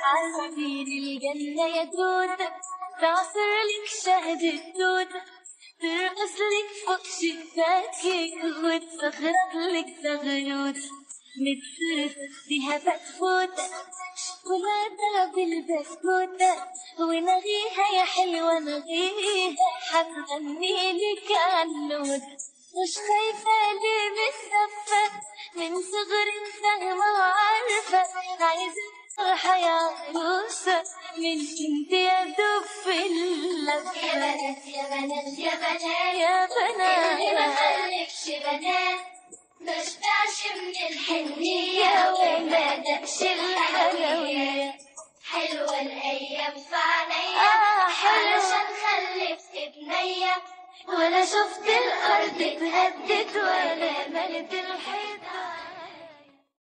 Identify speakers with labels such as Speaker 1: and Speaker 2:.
Speaker 1: عصافير الجنة يا دودة تعصر لك شهد الدودة ترقص لك فوق شباكك وتصغرط لك زغروت متفرفت فيها فتفوتة شوكولاتة بالبسكوتة ونغيها يا حلوة نغيها حتغني لك عنود مش خايفة ليه متسفة من صغري فاهمة وعارفة عايزة فرحة يا عروسة من انت يا دوب في اللفة
Speaker 2: يا بنات يا بنات يا بنات
Speaker 1: يا
Speaker 2: اللي ما
Speaker 1: بنات
Speaker 2: خلفش بنات مشبعش من الحنية وما دقش الحلوية
Speaker 1: الحلوية
Speaker 2: حلوة الأيام في عينيا
Speaker 1: آه حلوة
Speaker 2: علشان خلفت بنية ولا شفت الأرض اتهدت ولا ملت الحيطان